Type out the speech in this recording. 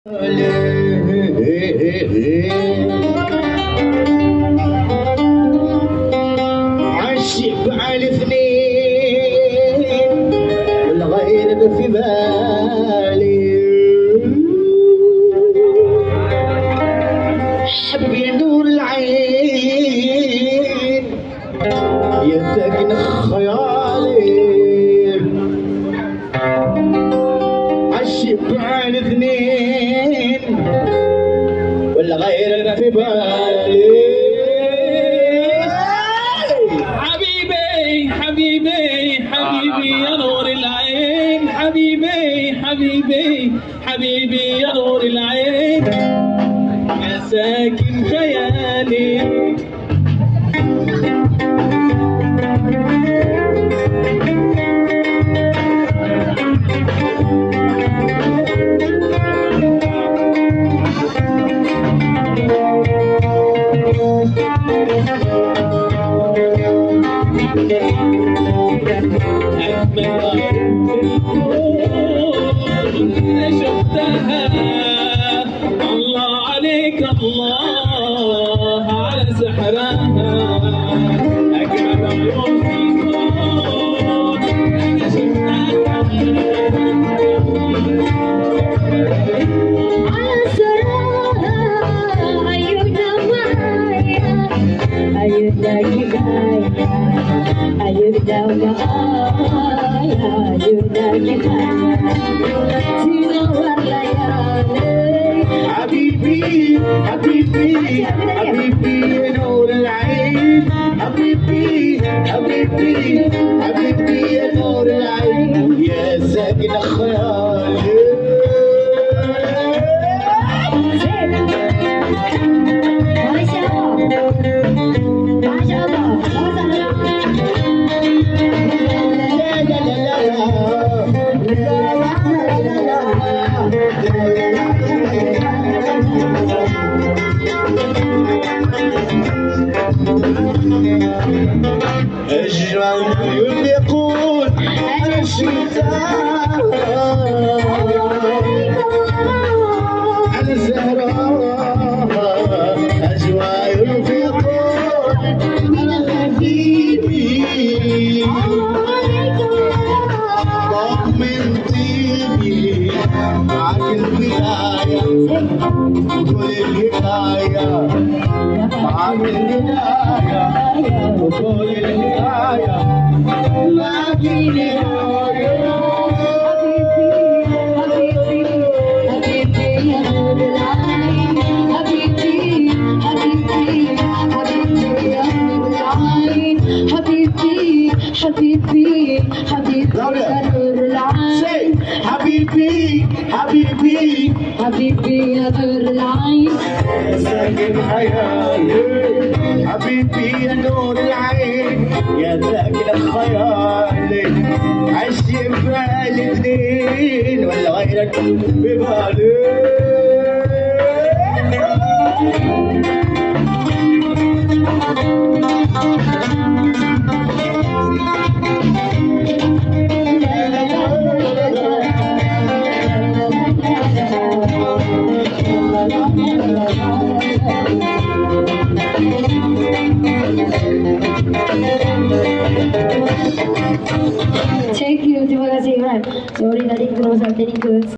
عشق على الاثنين والغير في بالي حبي نور العين يا ساكن خيالي عشق على الاثنين والغير في بالي حبيبي حبيبي حبيبي يا نور العين حبيبي حبيبي حبيبي يا نور العين يا ساكن خيالي شفتها الله عليك الله على سحرها أجمل عيون في الكون أنا شفتها حبيبي حبيبي حبيبي يا نور العين حبيبي حبيبي حبيبي يا نور العين يا ساكن خيالي لا لا لا أجمل يقول أنا شفتها على الزهراء أجواء في قول أنا حبيبي ضاق من طيبي معك البداية كل الحكاية معك البداية وكل الحكاية لكن حبيبي حبيبي يا نور العين حبيبي حبيبي حبيبي يا نور العين ساكن خيالي حبيبي يا نور العين يا ساكن خيالي عشت ببالي اثنين ولا غيرك ببالي Thank you, terima kasih Iman. Sorry tadi kita pasal teknikal.